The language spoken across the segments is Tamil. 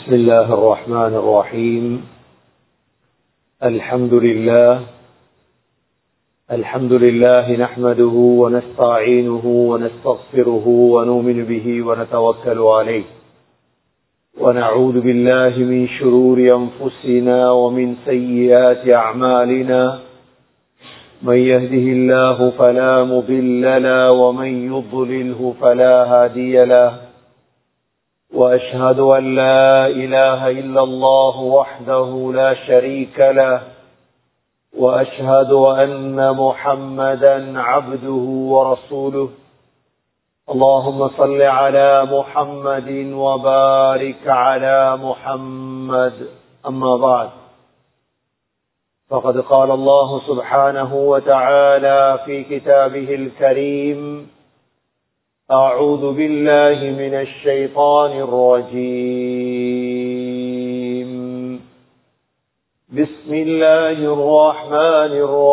بسم الله الرحمن الرحيم الحمد لله الحمد لله نحمده ونستعينه ونستغفره ونؤمن به ونتوكل عليه ونعوذ بالله من شرور أنفسنا ومن سيئات أعمالنا من يهده الله فلا مضل له ومن يضلله فلا هادي له وأشهد أن لا إله إلا الله وحده لا شريك له وأشهد أن محمدا عبده ورسوله اللهم صل على محمد وبارك على محمد أما بعد فقد قال الله سبحانه وتعالى في كتابه الكريم أعوذ بالله من الشيطان الرجيم بسم الله الرحمن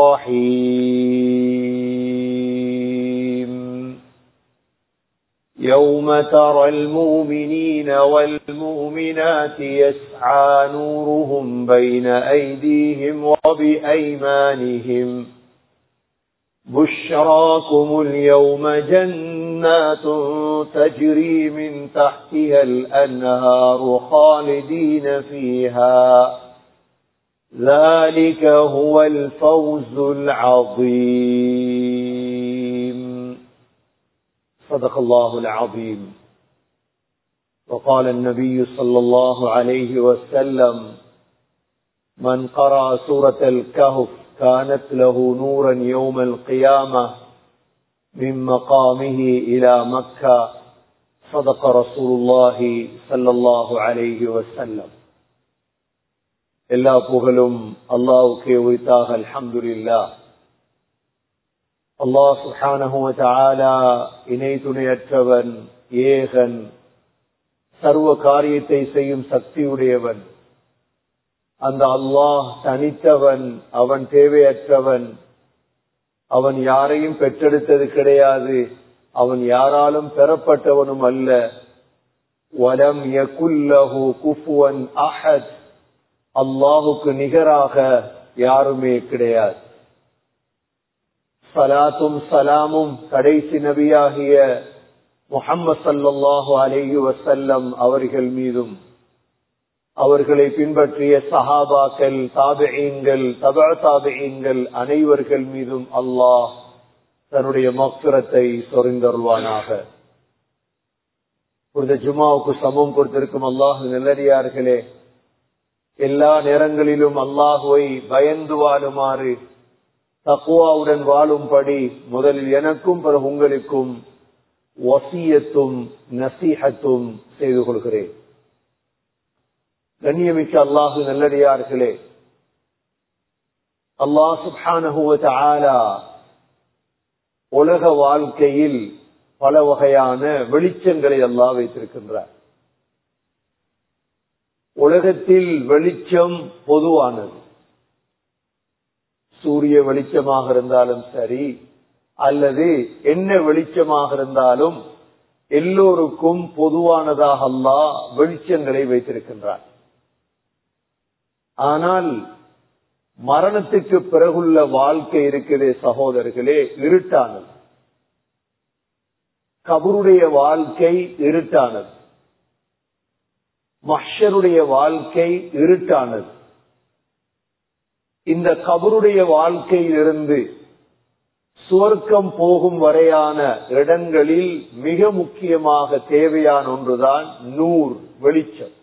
الرحيم يوم ترى المؤمنين والمؤمنات يسعى نورهم بين أيديهم وبأيمانهم بشراكم اليوم جنات تجري من تحتها الأنهار خالدين فيها ذلك هو الفوز العظيم صدق الله العظيم وقال النبي صلى الله عليه وسلم من قرأ سورة الكهف كانت له نورا يوم القيامة من مقامه إلى مكة صدق رسول الله صلى الله عليه وسلم எல்லா புகழும் அல்லாவுக்கே உரித்தாக அல்ஹம்துலில்லா அல்லாஹ் சுஹானஹு தஆலா இணை துணையற்றவன் ஏகன் சர்வ காரியத்தை செய்யும் சக்தியுடையவன் அந்த அல்லாஹ் தனித்தவன் அவன் தேவையற்றவன் அவன் யாரையும் பெற்றெடுத்தது கிடையாது அவன் யாராலும் பெறப்பட்டவனும் அல்ல வலம் யகுல்லஹு குஃபுவன் அஹத் அல்லாஹுக்கு நிகராக யாருமே கிடையாது சலாத்தும் சலாமும் கடைசி நபியாகிய முகம்மது சல்லாஹூ அலேஹி வசல்லம் அவர்கள் மீதும் அவர்களை பின்பற்றிய சஹாபாக்கள் தாபியங்கள் தபா தாபியங்கள் அனைவர்கள் மீதும் அல்லாஹ் தன்னுடைய மக்சுரத்தை சொரிந்தருவானாக புரித ஜுமாவுக்கு சமம் கொடுத்திருக்கும் அல்லாஹ் நல்லடியார்களே எல்லா நேரங்களிலும் அல்லாஹுவை பயந்து வாழுமாறு தக்குவாவுடன் வாழும்படி முதலில் எனக்கும் பிறகு உங்களுக்கும் வசியத்தும் நசீகத்தும் செய்து கொள்கிறேன் கண்ணியமிக்க அல்லாஹு நல்லடியார்களே அல்லாஹ் சுபானகுவ உலக வாழ்க்கையில் பல வகையான வெளிச்சங்களை அல்லாஹ் வைத்திருக்கின்றார் உலகத்தில் வெளிச்சம் பொதுவானது சூரிய வெளிச்சமாக இருந்தாலும் சரி அல்லது என்ன வெளிச்சமாக இருந்தாலும் எல்லோருக்கும் பொதுவானதாக அல்லா வெளிச்சங்களை வைத்திருக்கின்றார் ஆனால் மரணத்துக்கு பிறகுள்ள வாழ்க்கை இருக்கிறதே சகோதரர்களே இருட்டானது கபருடைய வாழ்க்கை இருட்டானது மஷருடைய வாழ்க்கை இருட்டானது இந்த கபருடைய வாழ்க்கையிலிருந்து சுவர்க்கம் போகும் வரையான இடங்களில் மிக முக்கியமாக தேவையான ஒன்றுதான் நூர் வெளிச்சம்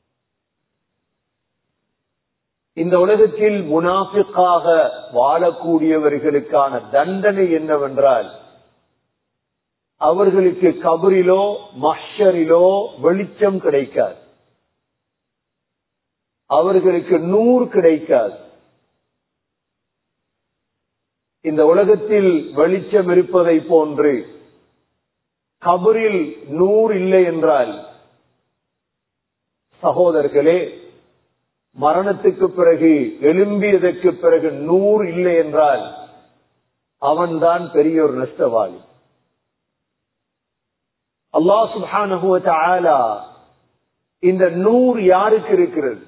இந்த உலகத்தில் முனாஃபிக்காக வாழக்கூடியவர்களுக்கான தண்டனை என்னவென்றால் அவர்களுக்கு கபரிலோ மஷரிலோ வெளிச்சம் கிடைக்காது அவர்களுக்கு நூறு கிடைக்காது இந்த உலகத்தில் வெளிச்சம் இருப்பதை போன்று கபரில் நூறு இல்லை என்றால் சகோதரர்களே மரணத்துக்கு பிறகு எழும்பியதற்கு பிறகு நூறு இல்லை என்றால் அவன்தான் பெரிய ஒரு நஷ்டவாளி அல்லாஹ் சுப்ஹானஹு வ தஆலா இந்த நூறு யாருக்கு இருக்கிறது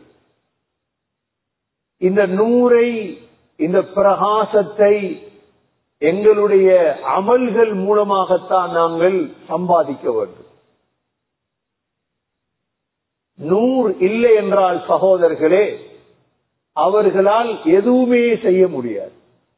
இந்த நூரை இந்த பிரகாசத்தை எங்களுடைய அமல்கள் மூலமாகத்தான் நாங்கள் சம்பாதிக்க வேண்டும் நூறு இல்லை என்றால் சகோதரர்களே அவர்களால் எதுவுமே செய்ய முடியாது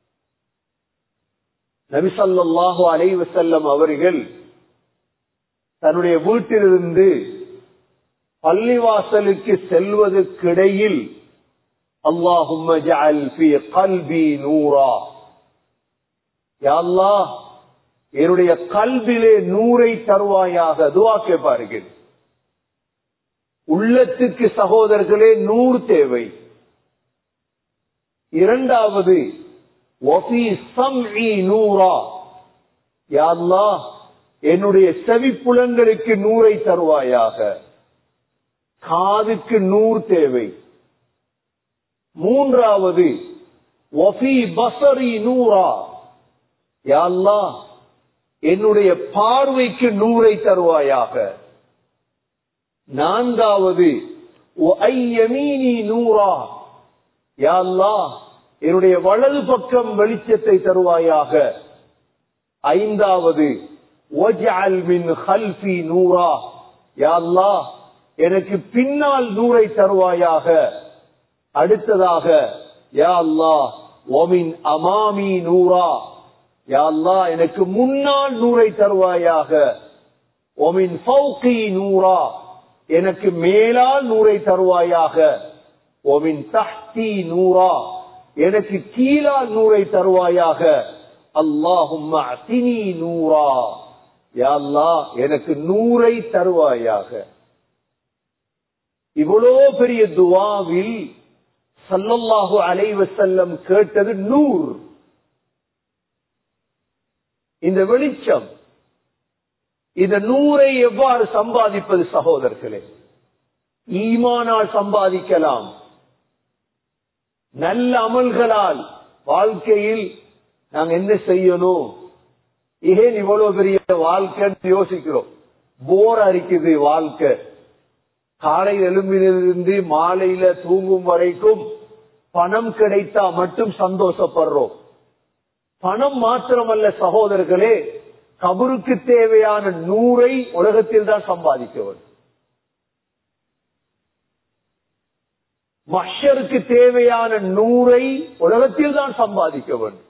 நபிசல்லாஹு அலைவசல்லம் அவர்கள் தன்னுடைய வீட்டிலிருந்து பள்ளிவாசலுக்கு செல்வதற்கிடையில் அல்லாஹும் கல்வி நூறா யாழ்லா என்னுடைய கல்விலே நூறை தருவாயாக துவா கேட்பார்கள் உள்ளத்துக்கு சகோதரர்களே நூறு தேவை இரண்டாவது நூறா யாழ்லா என்னுடைய செவிப்புலங்களுக்கு நூறை தருவாயாக காதுக்கு நூறு தேவை மூன்றாவது ஒஃபி பசரி நூறா யாழ்லா என்னுடைய பார்வைக்கு நூறை தருவாயாக நான்காவது நூறா யாழ்லா என்னுடைய வலது பக்கம் வெளிச்சத்தை தருவாயாக ஐந்தாவது நூறா யாழ்லா எனக்கு பின்னால் நூறை தருவாயாக அடுத்ததாக யா அல்லா ஒமின் அமாமி நூறா யா அல்லா எனக்கு முன்னால் நூறை தருவாயாக ஒமின் ஃபௌகி நூறா எனக்கு மேலால் நூறை தருவாயாக ஒமின் தஹ்தி நூறா எனக்கு கீழால் நூறை தருவாயாக அல்லாஹும் நூறா யா அல்லா எனக்கு நூறை தருவாயாக இவ்வளோ பெரிய துவாவில் சல்லல்லாஹு அலைவ செல்லம் கேட்டது நூறு இந்த வெளிச்சம் இந்த நூறை எவ்வாறு சம்பாதிப்பது சகோதரர்களே ஈமானால் சம்பாதிக்கலாம் நல்ல அமல்களால் வாழ்க்கையில் நாங்க என்ன செய்யணும் ஏன் இவ்வளவு பெரிய வாழ்க்கைன்னு யோசிக்கிறோம் போர் அரிக்குது வாழ்க்கை காலை எலும்பிலிருந்து மாலையில தூங்கும் வரைக்கும் பணம் கிடைத்தா மட்டும் சந்தோஷப்படுறோம் பணம் மாத்திரமல்ல சகோதரர்களே கபருக்கு தேவையான நூறை உலகத்தில் தான் சம்பாதிக்க வேண்டும் மஷருக்கு தேவையான நூறை உலகத்தில் தான் சம்பாதிக்க வேண்டும்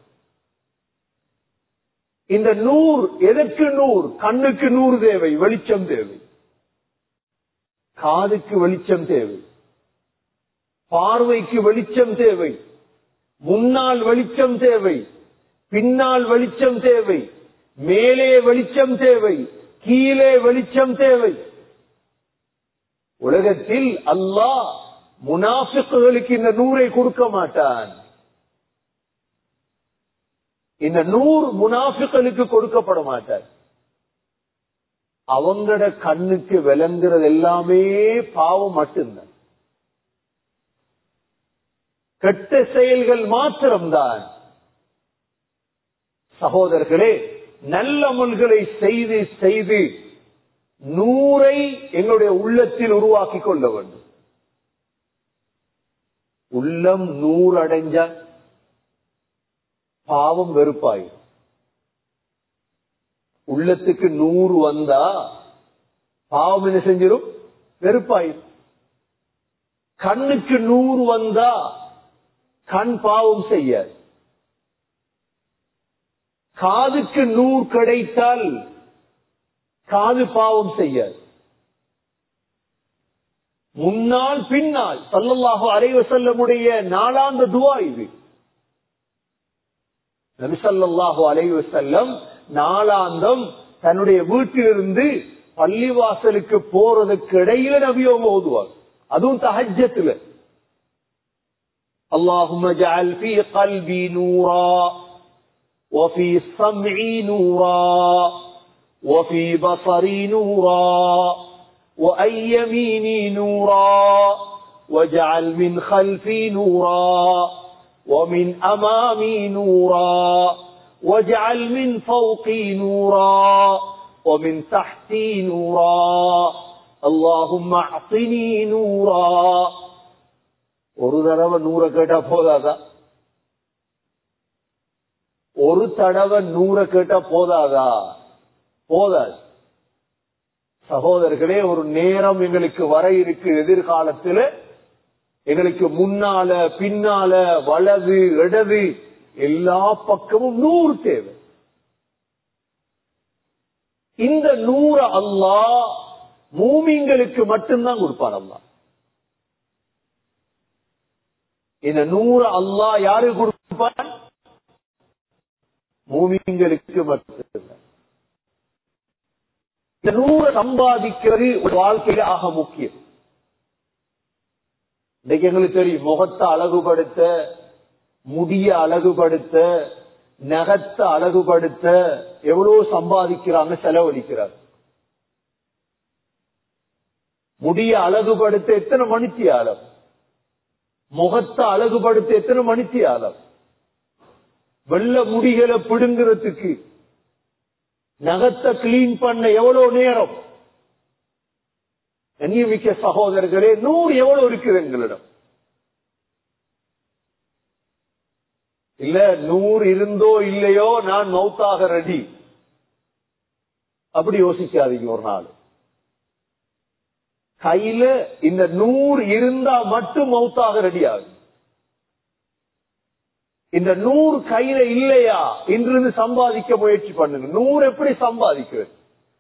இந்த நூறு எதற்கு நூறு கண்ணுக்கு நூறு தேவை வெளிச்சம் தேவை காதுக்கு வெளிச்சம் தேவை பார்வைக்கு வெளிச்சம் தேவை முன்னால் வெளிச்சம் தேவை பின்னால் வெளிச்சம் தேவை மேலே வெளிச்சம் தேவை கீழே வெளிச்சம் தேவை உலகத்தில் அல்லாஹ் முனாஃபிக்குகளுக்கு இந்த நூரை கொடுக்க மாட்டான் இந்த நூறு முனாஃபிக்களுக்கு கொடுக்கப்பட மாட்டார் அவங்களோட கண்ணுக்கு விளங்குறது எல்லாமே பாவம் மட்டும்தான் கெட்ட செயல்கள் மாத்திரம்தான் சகோதரர்களே நல்ல அமல்களை செய்து செய்து நூறை எங்களுடைய உள்ளத்தில் உருவாக்கி கொள்ள வேண்டும் உள்ளம் நூறு அடைஞ்ச பாவம் வெறுப்பாய் உள்ளத்துக்கு நூறு வந்தா பாவம் என்ன செஞ்சிடும் வெறுப்பாயிரும் கண்ணுக்கு நூறு வந்தா கண் பாவம் செய்ய காதுக்கு நூறு கிடைத்தால் காது பாவம் செய்ய முன்னால் பின்னால் சல்லல்லாஹு அலைவ செல்லமுடைய நாளாந்த துவா இது நபிசல்லாஹு அலைவ செல்லம் நாளாந்தம் தன்னுடைய வீட்டிலிருந்து பள்ளிவாசலுக்கு போறதுக்கு இடையில நபியோங்க ஓதுவார் அதுவும் தஹஜத்துல اللهم اجعل في قلبي نورا وفي سمعي نورا وفي بصري نورا وأن يميني نورا واجعل من خلفي نورا ومن أمامي نورا واجعل من فوقي نورا ومن تحتي نورا அல்லாஹும் நூரா ஒரு தடவை நூற கேட்டா போதாதா ஒரு தடவை நூற கேட்டா போதாதா போதாது சகோதரர்களே ஒரு நேரம் எங்களுக்கு வர இருக்கு எதிர்காலத்தில் எங்களுக்கு முன்னால பின்னால வலது இடது எல்லா பக்கமும் நூறு தேவை இந்த நூறு அல்லா மூமிங்களுக்கு மட்டும்தான் கொடுப்பார் அல்லா இந்த நூறு அல்லா யாரு கொடுப்பார் மூமிங்களுக்கு மட்டும்தான் இந்த நூறு சம்பாதிக்கிறது ஒரு வாழ்க்கையில ஆக முக்கியம் இன்னைக்கு எங்களுக்கு தெரியும் முகத்தை அழகுபடுத்த முடிய அழகுபடுத்த நகத்தை அழகுபடுத்த எவ்வளவு சம்பாதிக்கிறாங்க செலவழிக்கிறாங்க முடிய அழகுபடுத்த எத்தனை மணித்தி ஆழம் முகத்தை அழகுபடுத்த எத்தனை மணித்தி ஆழம் வெள்ள முடிகளை பிடுங்கிறதுக்கு நகத்தை கிளீன் பண்ண எவ்வளவு நேரம் கண்ணியமிக்க சகோதரர்களே நூறு எவ்வளவு இருக்குது எங்களிடம் இல்ல நூறு இருந்தோ இல்லையோ நான் மௌத்தாக ரெடி அப்படி யோசிக்காதீங்க ஒரு நாள் கையில இந்த நூறு இருந்தா மட்டும் மௌத்தாக ரெடி ஆகும் இந்த நூறு கையில இல்லையா இன்றிருந்து சம்பாதிக்க முயற்சி பண்ணுங்க நூறு எப்படி சம்பாதிக்கிறது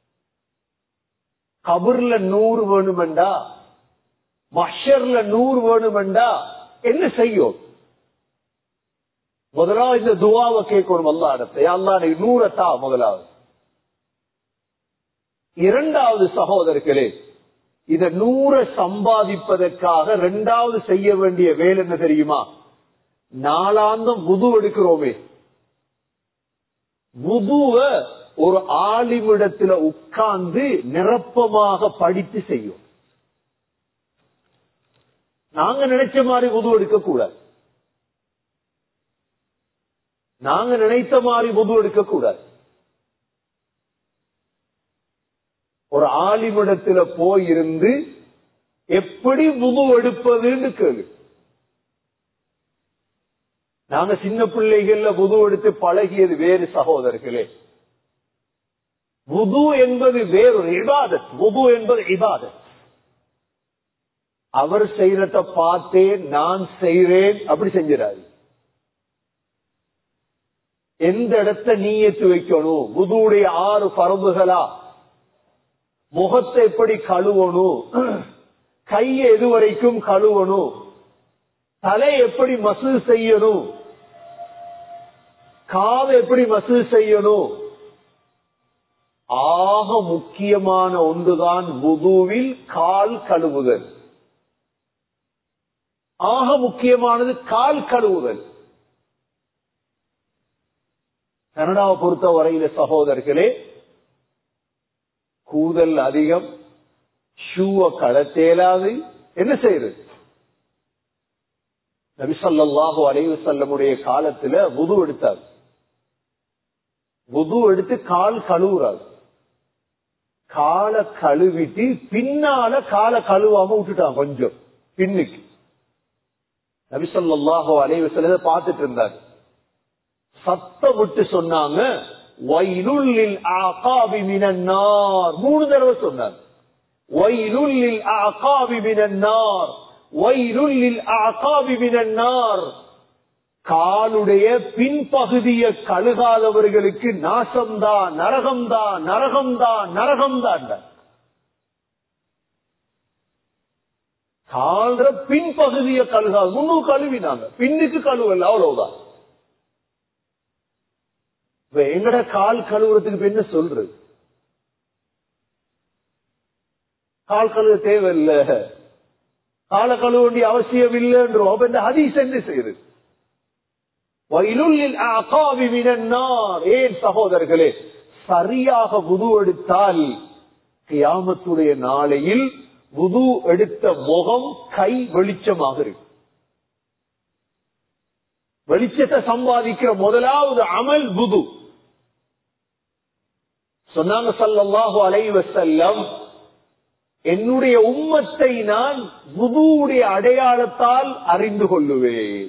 கபர்ல நூறு வேணுமெண்டா மஷர்ல நூறு வேணுமெண்டா என்ன செய்யும் முதலாவது இந்த துவாவை கேட்கணும் அல்லா இடத்தை அல்லா நூறத்தா முதலாவது இரண்டாவது சகோதரர்களே இத நூற சம்பாதிப்பதற்காக இரண்டாவது செய்ய வேண்டிய வேலை என்ன தெரியுமா நாளாந்தம் புது எடுக்கிறோமே புதுவ ஒரு ஆலிமிடத்துல உட்கார்ந்து நிரப்பமாக படித்து செய்யும் நாங்க நினைச்ச மாதிரி புது எடுக்க கூடாது நாங்க நினைத்த மாதிரி புது எடுக்க கூடாது ஒரு ஆலிமிடத்துல போயிருந்து எப்படி புது எடுப்பதுன்னு கேளு நாங்க சின்ன பிள்ளைகள்ல புது எடுத்து பழகியது வேறு சகோதரர்களே புது என்பது வேறொரு இபாதத் புது என்பது இபாதத் அவர் செய்யறத பார்த்தேன் நான் செய்றேன் அப்படி செஞ்சிடாது எந்த இடத்த நீயத்து வைக்கணும் புதுவுடைய ஆறு பரம்புகளா முகத்தை எப்படி கழுவணும் கையை எது வரைக்கும் கழுவணும் தலை எப்படி மசூ செய்யணும் காவை எப்படி மசூ செய்யணும் ஆக முக்கியமான ஒன்றுதான் புதுவில் கால் கழுவுதல் ஆக முக்கியமானது கால் கழுவுதல் கனடாவை பொறுத்த வரையில சகோதரர்களே கூதல் அதிகம் ஷூவை களத்தேலாது என்ன செய்யறது நபிசல்லாஹு அலைவு செல்லமுடைய காலத்துல புது எடுத்தார் புது எடுத்து கால் கழுவுறாரு காலை கழுவிட்டு பின்னால காலை கழுவாம விட்டுட்டான் கொஞ்சம் பின்னுக்கு நபிசல்லாஹு அலைவு செல்ல பார்த்துட்டு இருந்தார் சத்தம் விட்டு சொன்னாங்க வயலுள்ளில் ஆகாபி மினன்னார் மூணு தடவை சொன்னார் வயலுள்ளில் ஆகாபி மினன்னார் வயலுள்ளில் ஆகாபி மினன்னார் காலுடைய பின்பகுதியை கழுகாதவர்களுக்கு நாசம்தான் நரகம்தான் நரகம்தான் நரகம்தான் கால்ற பின்பகுதியை கழுகாது முன்னு கழுவினாங்க பின்னுக்கு கழுவல அவ்வளவுதான் இப்ப எங்கட கால் கழுவுறதுக்கு என்ன சொல்றது கால் கழுவ தேவையில்லை கால கழுவ வேண்டிய அவசியம் இல்லைன்றோம் அப்ப இந்த ஹதீஸ் என்ன செய்யுது வயலுள்ளில் அகாவி மினன்னார் ஏன் சகோதரர்களே சரியாக புது எடுத்தால் கியாமத்துடைய நாளையில் புது எடுத்த முகம் கை வெளிச்சமாக இருக்கு வெளிச்சத்தை சம்பாதிக்கிற முதலாவது அமல் புது சொன்னாங்க சல்லாஹு அலைவ செல்லம் என்னுடைய உம்மத்தை நான் வுதுவுடைய அடையாளத்தால் அறிந்து கொள்ளுவேன்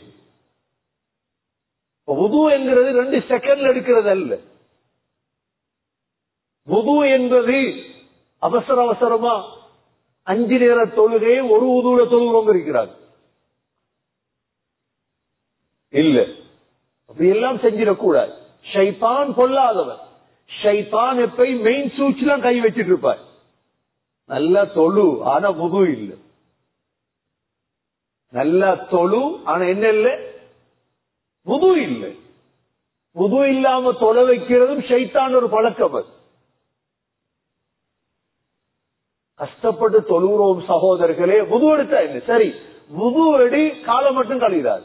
வுது என்கிறது ரெண்டு செகண்ட்ல எடுக்கிறது அல்ல வுது என்பது அவசர அவசரமா அஞ்சு நேர தொழுகையை ஒரு உதுல தொழுகிறவங்க இருக்கிறார் இல்ல அப்படி எல்லாம் செஞ்சிடக்கூடாது ஷைத்தான் கொல்லாதவன் ஷைத்தான் எப்பயும் மெயின் சூழ்ச்சி கை வச்சிட்டு இருப்பார் நல்லா தொழு ஆனா புது இல்ல நல்லா தொழு ஆனா என்ன இல்ல புது இல்ல புது இல்லாம தொலை வைக்கிறதும் ஷைத்தான் ஒரு பழக்கம் அது கஷ்டப்பட்டு தொழுகிறோம் சகோதரர்களே புது எடுத்தா என்ன சரி புது எடி காலம் மட்டும் கழிதாது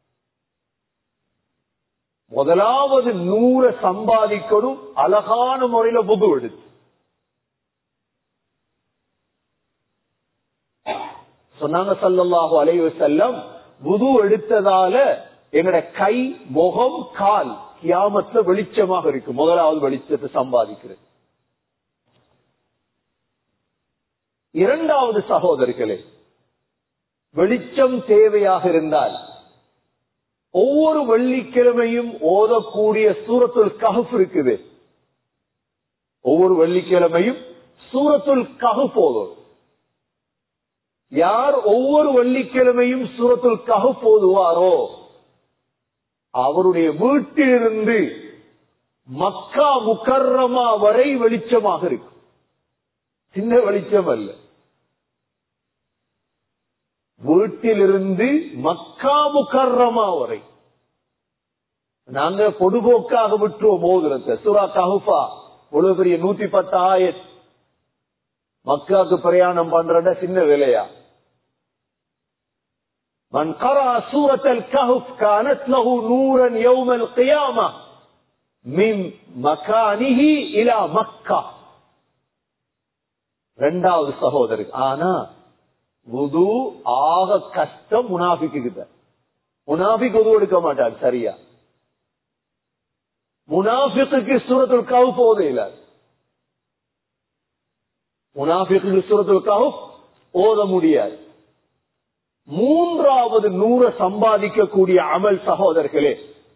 முதலாவது நூற சம்பாதிக்கணும் அழகான முறையில புது எடுத்து சொன்னாங்க சல்லல்லாஹு அலைஹி வஸல்லம் புது எடுத்ததால எங்கட கை முகம் கால் கியாமத்துல வெளிச்சமாக இருக்கு முதலாவது வெளிச்சத்தை சம்பாதிக்கிறது இரண்டாவது சகோதரர்களே வெளிச்சம் தேவையாக இருந்தால் ஒவ்வொரு வெள்ளிக்கிழமையும் ஓதக்கூடிய சூரத்துல் கஹப் இருக்குது ஒவ்வொரு வெள்ளிக்கிழமையும் சூரத்துல் கஹப் ஓதும் யார் ஒவ்வொரு வெள்ளிக்கிழமையும் சூரத்துல் கஹப் ஓதுவாரோ அவருடைய வீட்டிலிருந்து மக்கா முக்கர்ரமா வரை வெளிச்சமாக இருக்கும் சின்ன வெளிச்சம் அல்ல வீட்டிலிருந்து மக்கா முக்கர்ரமா வரை நாங்க பொதுபோக்காக விட்டுருவோம் மோதிரத்தை சுரா கஹுஃபா இவ்வளவு பெரிய நூத்தி பத்து ஆயிரம் மக்காவுக்கு பிரயாணம் பண்றத சின்ன விலையா من قرأ سورة الكهف كانت له نورا يوم القيامة من مكانه إلى مكة ரெண்டாவது சகோதரர் ஆனா உது ஆக கஷ்டம் முனாபிக்கு முனாபிக் உது எடுக்க மாட்டார் சரியா முனாபிக்கு சூரத்துல் கவு போதே இல்ல முனாபிக்கு சூரத்துல் கவு ஓத முடியாது மூன்றாவது நூற சம்பாதிக்கக்கூடிய அமல் சகோதரர்களே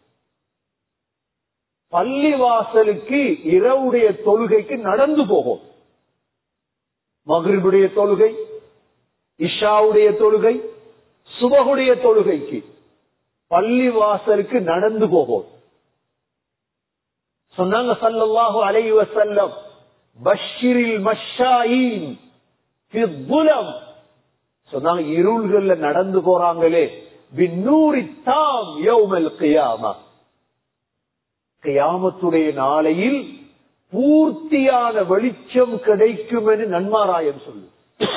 பள்ளிவாசலுக்கு இரவுடைய தொழுகைக்கு நடந்து போகும் மகிழ்வுடைய தொழுகை இஷாவுடைய தொழுகை சுபகுடைய தொழுகைக்கு பள்ளி வாசலுக்கு நடந்து போகும் சொன்னாங்க சல்லல்லாஹு அலைஹி வஸல்லம் பஷிரில் மஷாயின் புலம் சொன்னாங்க இருள்கள்ல நடந்து போறாங்களே பின்னூரி தாம் யௌமல் கியாமா கியாமத்துடைய நாளையில் பூர்த்தியான வெளிச்சம் கிடைக்கும் என்று நன்மாராயம் சொல்லு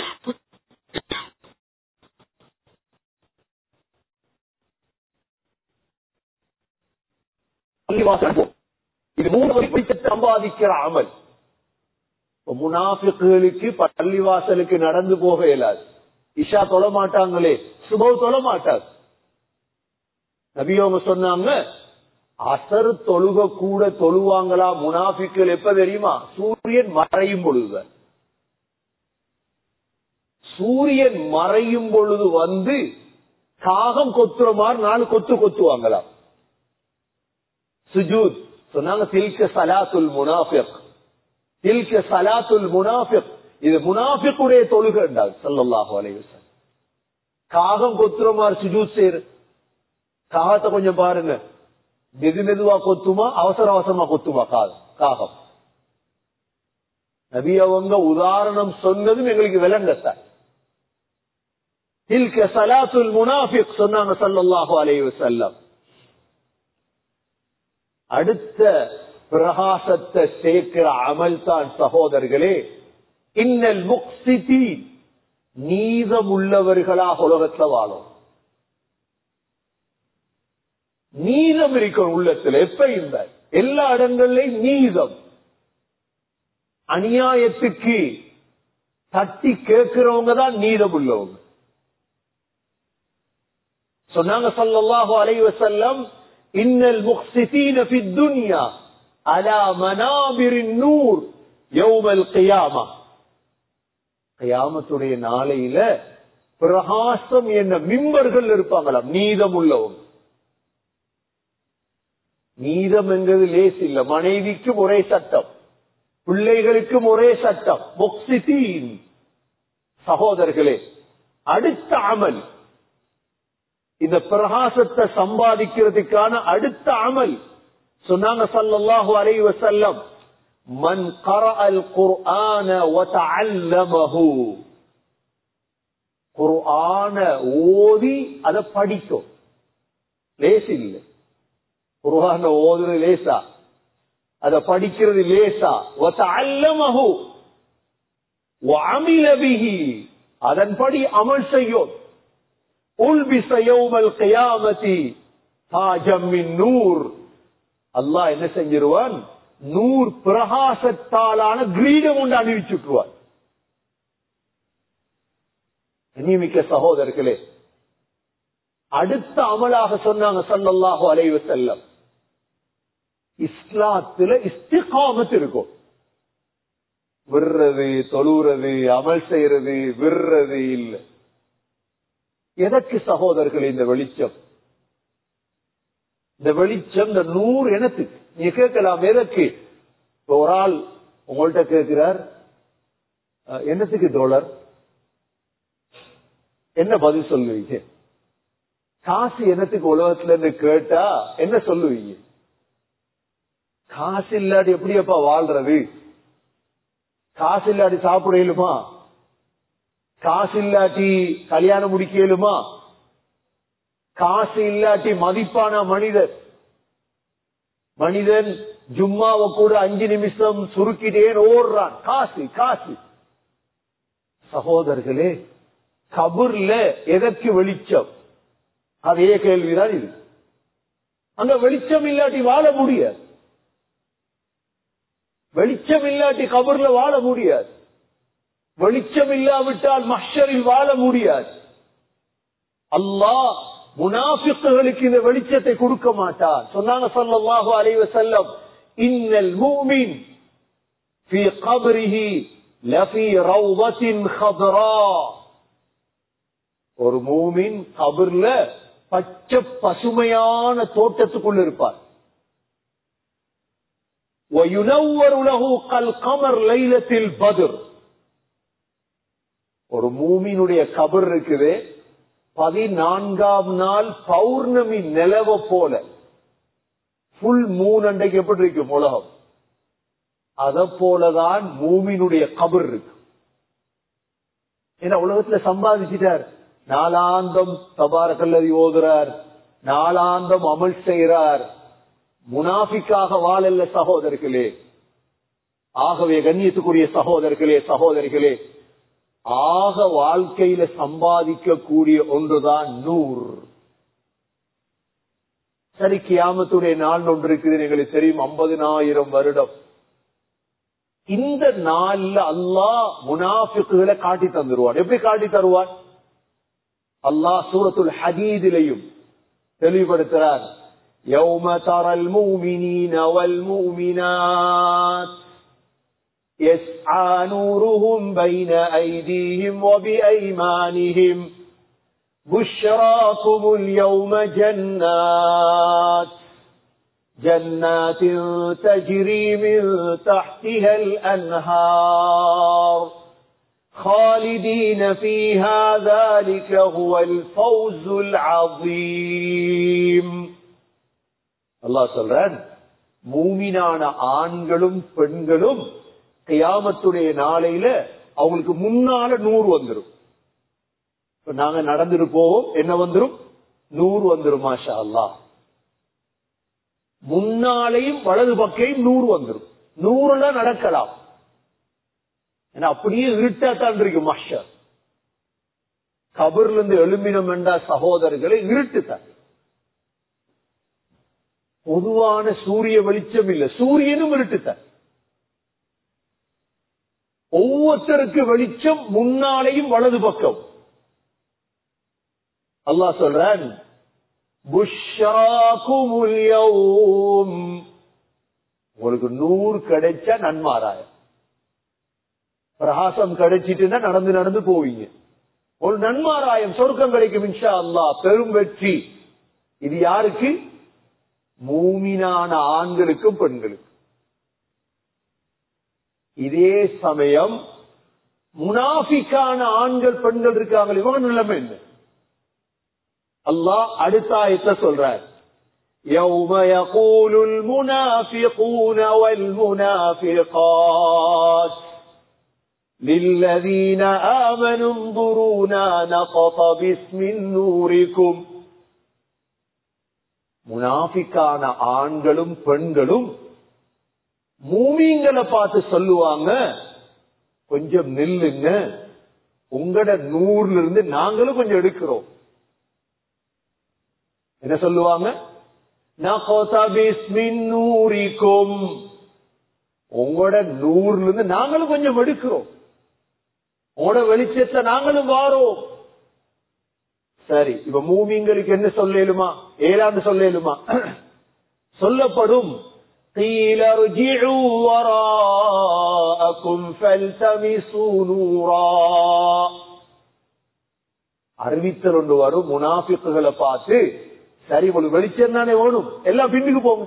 இது மூணு வெளிச்சத்தை சம்பாதிக்கிற அமல் முனாஃபிக்குகளுக்கு பள்ளிவாசலுக்கு நடந்து போக இயலாது இஷா தொழ மாட்டாங்களே சுபவ் தொழ மாட்டார் நபியோங்க சொன்னாங்க அசர் தொழுக கூட தொழுவாங்களா முனாஃபிக்கள் எப்ப தெரியுமா சூரியன் மறையும் பொழுது சூரியன் மறையும் பொழுது வந்து காகம் கொத்துற மாதிரி நாலு கொத்து கொத்துவாங்களா சுஜூத் சொன்னாங்க தில்க சலாத்துல் முனாஃபிக் தில்க சலாத்துல் முனாஃபிக் இது முனாஃபிக்குடைய தொழுகை என்றால் சல்லாஹு அலைவசம் காகம் கொத்துற மாதிரி சுஜூத் செய்யற காகத்தை கொஞ்சம் பாருங்க மெது மெதுவா கொத்துமா அவசர அவசரமா கொத்துமா காகம் காகம் நபி அவங்க உதாரணம் சொன்னதும் எங்களுக்கு விளங்கத்தான் தில்க சலாத்துல் முனாஃபிக் சொன்னாங்க சல்லல்லாஹு அலைஹி வஸல்லம் அடுத்த பிரகாசத்தை சேர்க்கிற அமல் தான் சகோதரர்களே இன்னல் முக்சிதி நீதம் உள்ளவர்களாக உலகத்துல வாழும் நீதம் இருக்கணும் உள்ளத்துல எப்ப இந்த எல்லா இடங்கள்லயும் நீதம் அநியாயத்துக்கு தட்டி கேட்கிறவங்க தான் நீதம் உள்ளவங்க சொன்னாங்க சல்லல்லாஹு அலைஹி வஸல்லம் இன்னல் முக்சிதீன ஃபி துன்யா அலா மனாபிரின் நூர் யௌமல் கியாமா கயாமத்துடைய நாளையில பிரகாசம் என்ன மிம்பர்கள் இருப்பாங்களாம் நீதம் உள்ளவங்க நீதம் என்கிறது லேஸ் இல்ல மனைவிக்கும் ஒரே சட்டம் பிள்ளைகளுக்கும் ஒரே சட்டம் முக்சிதீன் சகோதரர்களே அடுத்த அமல் இந்த பிரகாசத்தை சம்பாதிக்கிறதுக்கான அடுத்த அமல் சொன்னாங்க சல்லல்லாஹு அலைஹி வஸல்லம் மன் கரஅல் குர்ஆன வதஅல்லமஹு குர்ஆன ஓதி அத படிக்கும் லேஸ் இல்லை குர்ஆன ஓதுறது லேசா அத படிக்கிறது லேசா வதஅல்லமஹு وعمل به அதன்படி அமல் செய்யும் உல்பிச யௌமல் கியாமதி தாஜம் மின் நூர் அல்லாஹ் என்ன செஞ்சிருவான் நூர் பிரகாசத்தாலான கிரீடம் கொண்டு அணிவிச்சுட்டுவார் நியமிக்க சகோதரர்களே அடுத்த அமலாக சொன்னாங்க சல்லல்லாஹு அலைவ செல்லம் இஸ்லாத்துல இஸ்திகாமத் இருக்கும் விடுறது தொழுறது அமல் செய்யறது விடுறது இல்லை எதற்கு சகோதரர்கள் இந்த வெளிச்சம் இந்த வெளிச்சம் இந்த நூறு எனத்துக்கு நீங்க கேட்கலாம் எதற்கு இப்ப ஒரு ஆள் உங்கள்கிட்ட கேட்கிறார் அஹ், என்னத்துக்கு டாலர் என்ன பதில் சொல்லுவீங்க காசு என்னத்துக்கு உலகத்துல இருந்து கேட்டா என்ன சொல்லுவீங்க காசு இல்லாட்டி எப்படியப்பா வாழ்றது காசு இல்லாட்டி சாப்பிட இயலுமா காசு இல்லாட்டி கல்யாணம் முடிக்க இயலுமா காசு இல்லாட்டி மதிப்பான மனிதர் மனிதன் ஜும்மாவை கூட அஞ்சு நிமிஷம் சுருக்கிட்டேன் ஓடுறான் காசு காசு சகோதரர்களே கபூர்ல எதற்கு வெளிச்சம் அதே கேள்விதான் இது அங்க வெளிச்சம் இல்லாட்டி வாழ முடியாது வெளிச்சம் இல்லாட்டி கபூர்ல வாழ முடியாது வெளிச்சம் இல்லாவிட்டால் மஷரில் வாழ முடியாது அல்லாஹ் முனாஃபிக்குகளுக்கு இந்த வெளிச்சத்தை கொடுக்க மாட்டார் சொன்னாங்க ஸல்லல்லாஹு அலைஹி வஸல்லம் இன்னல் முஃமின் في قبره لفي روضة خضراء ஒரு மூமின் கபர்ல பச்சை பசுமையான தோட்டத்துக்குள்ள இருப்பார் وينور له كالقمر ليلة البدر ஒரு மூமினுடைய கபர் இருக்குது பதினான்காம் நாள் பௌர்ணமி நிலவ போல புல் மூன் அண்டைக்கு எப்படி இருக்கும் உலகம் அத போலதான் மூமினுடைய கபர் இருக்கு ஏன்னா உலகத்துல சம்பாதிச்சிட்டார் நாலாந்தம் தபாரக்கல்லதி ஓதுறார் நாலாந்தம் அமல் செய்கிறார் முனாஃபிக்காக வாழல்ல சகோதரர்களே ஆகவே கண்ணியத்துக்குரிய சகோதரர்களே சகோதரிகளே ஆக வாழ்க்கையில சம்பாதிக்கக்கூடிய ஒன்றுதான் நூர் சரி கியாமத்துடைய நாள் ஒன்று இருக்குது எங்களுக்கு தெரியும் ஐம்பதினாயிரம் வருடம் இந்த நாள்ல அல்லாஹ் முனாஃபிக்குகளை காட்டி தந்துருவான் எப்படி காட்டி தருவான் அல்லாஹ் சூரத்துல் ஹதீதிலையும் தெளிவுபடுத்துறார் يوم ترى المؤمنين والمؤمنات يسعى نورهم بين أيديهم وبأيمانهم بشراكم اليوم جنات جنات تجري من تحتها الأنهار خالدين فيها ذلك هو الفوز العظيم அல்லாஹ் சொல்றான் மூமினான ஆண்களும் பெண்களும் கியாமத்துடைய நாளையில அவங்களுக்கு முன்னால நூறு வந்துரும் இப்ப நாங்க நடந்துட்டு போவோம் என்ன வந்துரும் நூறு வந்துரும் மாஷா அல்லாஹ் முன்னாலையும் வலது பக்கையும் நூறு வந்துரும் நூறுல நடக்கலாம் ஏன்னா அப்படியே இருட்டாத்தான் இருக்கு மஷர் கபர்ல இருந்து எழும்பினம் என்ற சகோதரர்களை இருட்டுத்தான் பொதுவான சூரிய வெளிச்சம் இல்ல சூரியனும் இருட்டுத்தான் ஒவ்வொருத்தருக்கு வெளிச்சம் முன்னாலேயும் வலது பக்கம் அல்லாஹ் சொல்றான் புஷ்ஷாக்குமுல் யௌம் உங்களுக்கு நூறு கிடைச்சா நன்மாராயம் பிரகாசம் கிடைச்சிட்டுன்னா நடந்து நடந்து போவீங்க ஒரு நன்மாராயம் சொர்க்கம் கிடைக்கும் இன்ஷா அல்லாஹ் பெரும் வெற்றி இது யாருக்கு மூமினான ஆண்களுக்கும் பெண்களுக்கும் இதே சமயம் முனாஃபிக்கான ஆண்கள் பெண்கள் இருக்காங்க இவங்க நிலைமை என்ன அல்லாஹ் அடுத்த ஆயத்தை சொல்றார் يوم يقول المنافقون والمنافقات للذين آمنوا انظرونا نقتبس من نوركم முனாஃபிக்கான ஆண்களும் பெண்களும் மூமிங்களை பார்த்து சொல்லுவாங்க கொஞ்சம் நில்லுங்க உங்களோட நூறுல இருந்து நாங்களும் கொஞ்சம் எடுக்கிறோம் என்ன சொல்லுவாங்க நகதபிஸ் மின் நூரிக்கும் உங்களோட நூறுல இருந்து நாங்களும் கொஞ்சம் எடுக்கிறோம் உங்களோட வெளிச்சத்தை நாங்களும் வாரோம் சரி இப்ப மூமிங்களுக்கு என்ன சொல்லலுமா ஏழாண்டு சொல்லலுமா சொல்லப்படும் قيل ارجعوا وراءكم فالتمسوا نورا அறிவித்தல் ஒன்று வரும் முனாஃபிக்குகளை பார்த்து சரி உங்களுக்கு வெளிச்சம் தானே வேணும் எல்லாம் பின்னுக்கு போங்க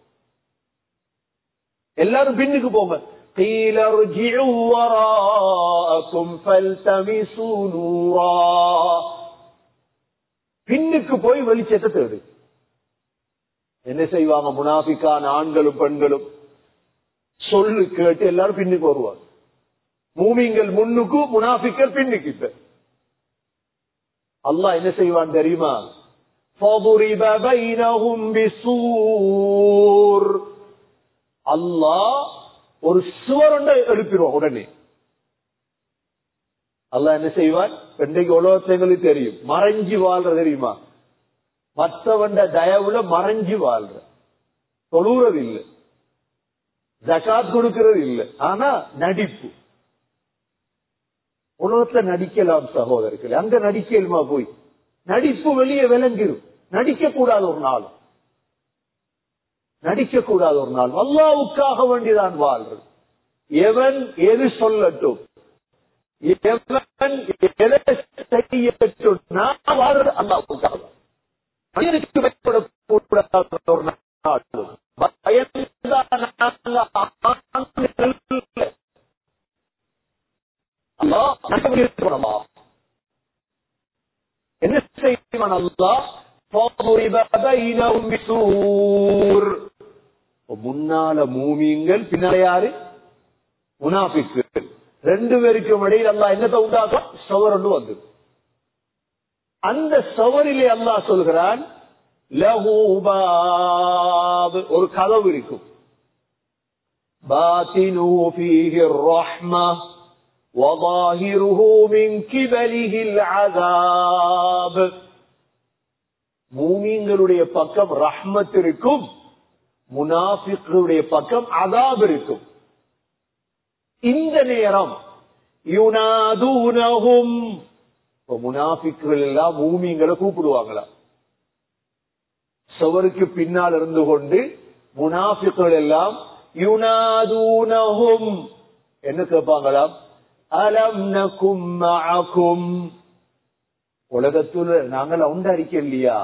எல்லாரும் பின்னுக்கு போங்க قيل ارجعوا وراءكم فالتمسوا نورا பின்னுக்கு போய் வெளிச்சத்தை தேடு என்ன செய்வாங்க முனாஃபிக்கான ஆண்களும் பெண்களும் சொல்லு கேட்டு எல்லாரும் பின்னுக்கு வருவாங்க மூமிங்கள் முன்னுக்கு முனாஃபிக்கள் பின்னுக்கு இப்ப அல்லாஹ் என்ன செய்வான் தெரியுமா فَضُرِبَ بَيْنَهُمْ بِسُورٍ அல்லாஹ் ஒரு சுவரண்டை எழுப்பிடுவான் உடனே அல்லாஹ் என்ன செய்வான் இன்றைக்கு உலகத்தைங்களுக்கு தெரியும் மறைஞ்சு வாழ்ற தெரியுமா மற்றவண்ட தயவுல மறைஞ்சு வாழ்ற தொழுறது இல்ல ஜகாத் கொடுக்கிறது இல்ல ஆனா நடிப்பு உலகத்துல நடிக்கலாம் சகோதரர்கள் அங்க நடிக்கலுமா போய் நடிப்பு வெளியே விளங்கிடும் நடிக்க கூடாது ஒரு நாள் நடிக்க கூடாது ஒரு நாள் அல்லாவுக்காக வேண்டிதான் வாழ்றது எவன் எது சொல்லட்டும் எவன் எதை செய்யட்டும் நான் வாழ்றது அல்லாவுக்காக மனிதனுக்கு பயப்படக்கூடாத ஒரு நாள் பயந்தான் ஆண்கள் அல்லாஹ் நடவடிக்கை என்ன செய்வான் அல்லாஹ் فَضُرِبَ بَيْنَهُمْ بِسُورٍ முன்னால மூமிங்கள் பின்னால யாரு முனாபிக்கு ரெண்டு பேருக்கும் இடையில் அல்லாஹ் என்னத்தை உண்டாக்கும் சவர் ஒன்று வந்து அந்த சவரிலே அல்லாஹ் சொல்கிறான் லஹு பாப் ஒரு கதவு இருக்கும் பாத்தினு ஃபீஹி الرحمة وظاهره من قبله العذاب மூமீன்களுடைய பக்கம் ரஹ்மத் இருக்கும் முனாஃபிக்களுடைய பக்கம் அதாப் இருக்கும் இந்த நேரம் யுனாதூனஹும் இப்ப முனாஃபிக்குகள் எல்லாம் மூமிங்களை கூப்பிடுவாங்களா சுவருக்கு பின்னால் இருந்து கொண்டு முனாஃபிக்குகள் எல்லாம் யுனாதூனஹும் என்ன கேட்பாங்களாம் அலம் நகும் மஅகும் உலகத்துல நாங்கள் உண்டாரிக்க இல்லையா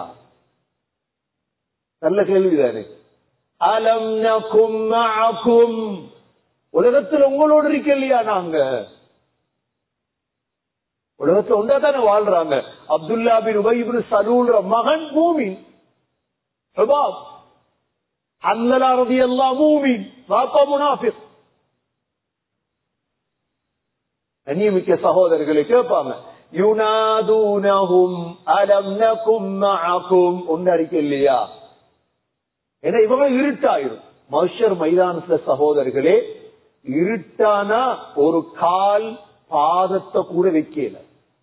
நல்ல கேள்விதானே அலம் நகும் மஅகும் உலகத்துல உங்களோடு இருக்க இல்லையா நாங்க உலகத்துல உண்டா தானே வாழ்றாங்க அப்துல்லா பின் உபயிபின் சலூல்ற மகன் மூமின் சபாப் அன்னலா ரதி எல்லாம் மூமின் பாப்பா முனாஃபிக் அந்நியமிக்க சகோதரர்களை கேட்பாங்க யுனாதூனஹும் அலம் நகும் மஅகும் ஒன்றறிக்க இல்லையா ஏன்னா இவங்க இருட்டாயிரும் மனுஷர் மைதானத்துல சகோதரர்களே இருட்டானா ஒரு கால் பாதத்தை கூட வைக்கல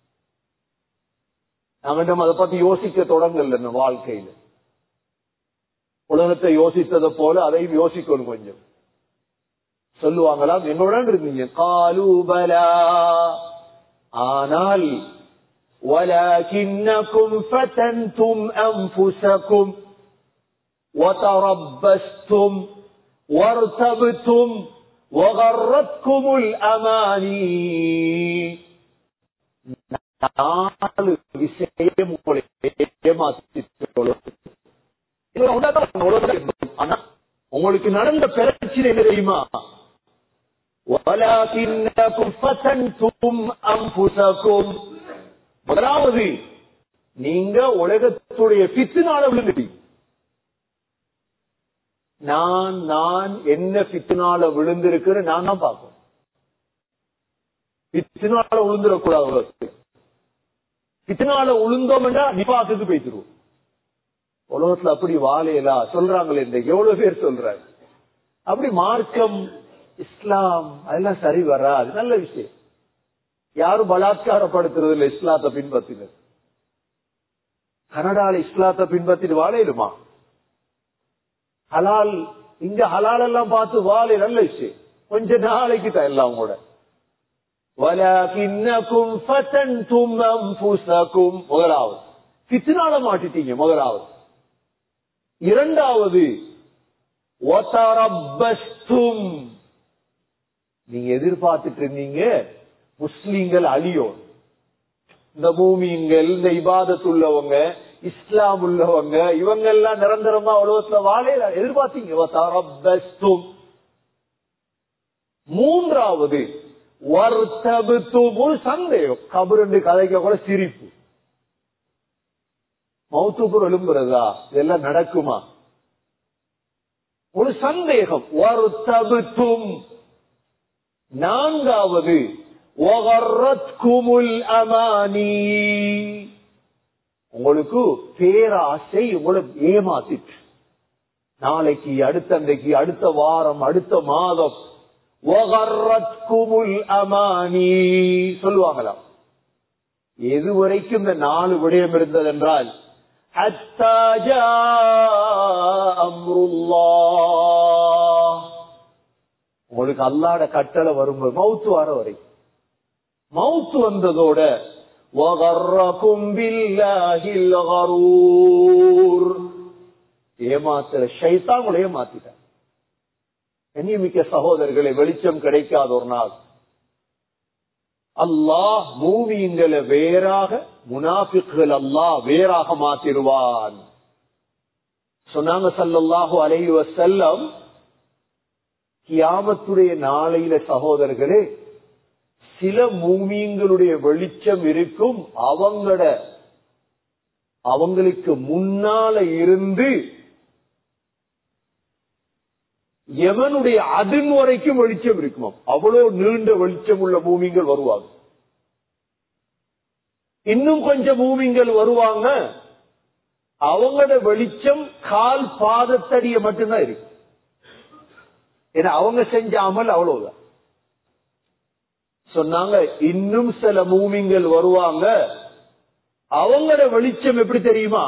நாங்க அதை பத்தி யோசிக்க தொடங்கல இந்த வாழ்க்கையில உலகத்தை யோசித்ததை போல அதையும் யோசிக்கணும் கொஞ்சம் சொல்லுவாங்களாம் என்னுடன் இருந்தீங்க காலூபலா ஆனால் ولكنكم فتنتم أنفسكم وتربستم وارتبتم وغرتكم الأماني நாலு விஷயம் உங்களை ஏமாத்திட்டுள்ளது. இது உண்மைதான் உலகத்தில். ஆனா, உங்களுக்கு நடந்த பிரச்சனை என்ன தெரியுமா وَلَكِنَّكُمْ فَتَنْتُمْ أَنفُسَكُمْ முதலாவது நீங்க உலகத்துடைய பித்துனால விழுந்துட்டீங்க நான் நான் என்ன பித்துனால விழுந்திருக்கிற நான் தான் பார்ப்போம் பித்துனால விழுந்துடக்கூடாது உலகத்துக்கு பித்துனால விழுந்தோம்னா நிபாத்துக்கு போய்த்திருவோம் உலகத்துல அப்படி வாழையலா சொல்றாங்களே இந்த எவ்வளவு பேர் சொல்றாங்க அப்படி மார்க்கம் இஸ்லாம் அதெல்லாம் சரி வராது நல்ல விஷயம் யாரும் பலாத்காரப்படுத்துறது இல்ல இஸ்லாத்தை பின்பற்றினர் கனடால இஸ்லாத்தை பின்பற்றிட்டு வாழையிலுமா ஹலால் இங்க ஹலால் எல்லாம் பார்த்து வாழை நல்ல விஷயம் கொஞ்ச நாளைக்கு தான் எல்லாம் கூட வலாகின்னக்கும் ஃபதன்தும் அன்ஃபுஸக்கும் முதலாவது ஃபித்னால மாட்டிட்டீங்க முதலாவது இரண்டாவது வதரப்பஸ்தும் நீங்க எதிர்பார்த்துட்டு இருந்தீங்க முஸ்லீம்கள் அழியோம் இந்த பூமியங்கள் இந்த இபாதத் உள்ளவங்க இஸ்லாம் உள்ளவங்க இவங்க எல்லாம் நிரந்தரமா உலகத்துல வாழையில எதிர்பார்த்தீங்க வதரப்பஸ்தும் மூன்றாவது வர்த்தபுத்தும் ஒரு சந்தேகம் கபருண்டு கதைக்க கூட சிரிப்பு மௌத்துப்புறம் எழும்புறதா இதெல்லாம் நடக்குமா ஒரு சந்தேகம் வர்த்தபுத்தும் நான்காவது ஒகர்ரத்குமுல் அமானி உங்களுக்கு பேராசை உங்களை ஏமாத்திட்டு நாளைக்கு அடுத்த அன்றைக்கு அடுத்த வாரம் அடுத்த மாதம் ஒகர்ரத்குமுல் அமானி சொல்லுவாங்களாம் எது வரைக்கும் இந்த நாலு விடயம் இருந்தது என்றால் حتى جاء أمر الله உங்களுக்கு அல்லாட கட்டளை வரும்போது மவுத்து வர வரைக்கும் மவுத்து வந்ததோட وَغَرَّكُمْ بِاللَّهِ الْغَرُورُ ஏமாத்துற ஷைத்தான் உங்களை ஏமாத்திட்டான் கண்ணியமிக்க சகோதரர்களை வெளிச்சம் கிடைக்காத ஒரு நாள் அல்லாஹ் மூவிங்களை வேறாக முனாஃபிக்கள் அல்லாஹ் வேறாக மாத்திருவான் சொன்னாங்க சல்லல்லாஹு அலைஹி வஸல்லம் கியாமத்துடைய நாளையில சகோதரர்களே சில மூமியங்களுடைய வெளிச்சம் இருக்கும் அவங்களோட அவங்களுக்கு முன்னால இருந்து எவனுடைய அதின் வரைக்கும் வெளிச்சம் இருக்குமா அவ்வளவு நீண்ட வெளிச்சம் உள்ள பூமிங்கள் வருவாங்க இன்னும் கொஞ்சம் பூமிங்கள் வருவாங்க அவங்களோட வெளிச்சம் கால் பாதத்தடிய மட்டும்தான் இருக்கு ஏன்னா அவங்க செஞ்ச அமல் அவ்வளவுதான் சொன்னாங்க இன்னும் சில மூமிங்கள் வருவாங்க அவங்களோட வெளிச்சம் எப்படி தெரியுமா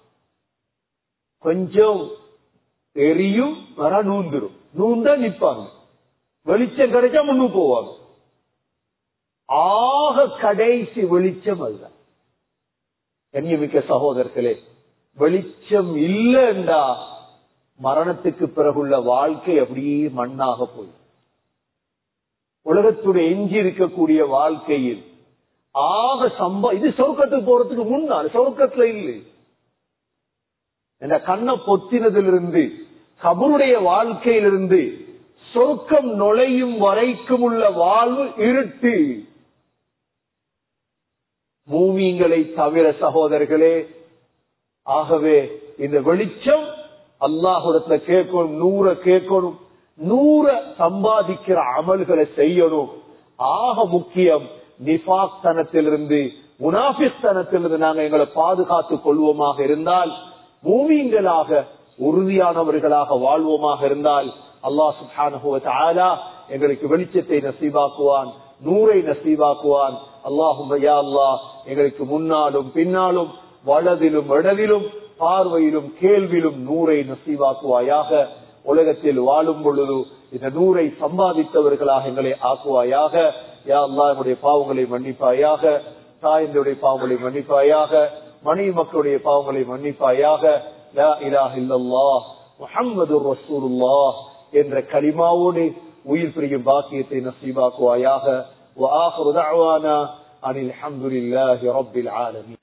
கொஞ்சம் எரியும் வர நூந்துரும் நூந்தா நிப்பாங்க வெளிச்சம் கிடைச்சா முன்னு போவாங்க ஆக கடைசி வெளிச்சம் அதுதான் கண்ணியமிக்க சகோதரர்களே வெளிச்சம் இல்லைண்டா மரணத்துக்கு பிறகுள்ள வாழ்க்கை அப்படியே மண்ணாக போய் உலகத்துடைய எஞ்சி இருக்கக்கூடிய வாழ்க்கையில் ஆக சம்பா இது சொர்க்கத்துக்கு போறதுக்கு முன்னால் சொர்க்கத்துல இல்லை இந்த கண்ணை பொத்தினதிலிருந்து கபருடைய வாழ்க்கையிலிருந்து சொர்க்கம் நுழையும் வரைக்கும் உள்ள வாழ்வு இருட்டு மூமியங்களை தவிர சகோதரர்களே ஆகவே இந்த வெளிச்சம் அல்லாஹுடத்துல கேட்கணும் நூற கேட்கணும் நூற சம்பாதிக்கிற அமல்களை செய்யணும் ஆக முக்கியம் நிபாக் தனத்திலிருந்து முனாபிக் தனத்திலிருந்து நாங்க எங்களை பாதுகாத்துக் கொள்வோமாக இருந்தால் மூமியங்களாக உறுதியானவர்களாக வாழ்வோமாக இருந்தால் அல்லாஹ் சுபானுவ எங்களுக்கு வெளிச்சத்தை நசீபாக்குவான் நூரை நசீபாக்குவான் அல்லாஹும் அல்லாஹ் எங்களுக்கு முன்னாலும் பின்னாலும் வலதிலும் இடதிலும் பார்வையிலும் கேள்வியிலும் நூரை நசீவாக்குவாயாக உலகத்தில் வாழும் பொழுது இந்த நூரை சம்பாதித்தவர்களாக எங்களை ஆக்குவாயாக யா அல்லா என்னுடைய பாவங்களை மன்னிப்பாயாக தாயந்தருடைய பாவங்களை மன்னிப்பாயாக மனைவி மக்களுடைய பாவங்களை மன்னிப்பாயாக லா இலாஹ இல்லல்லாஹ் முஹம்மது ரசூலுல்லாஹ் என்ற கலிமாவோடு உயிர் பிரியும் பாக்கியத்தை நசீபாக்குவாயாக وآخر دعوانا أن الحمد لله رب العالمين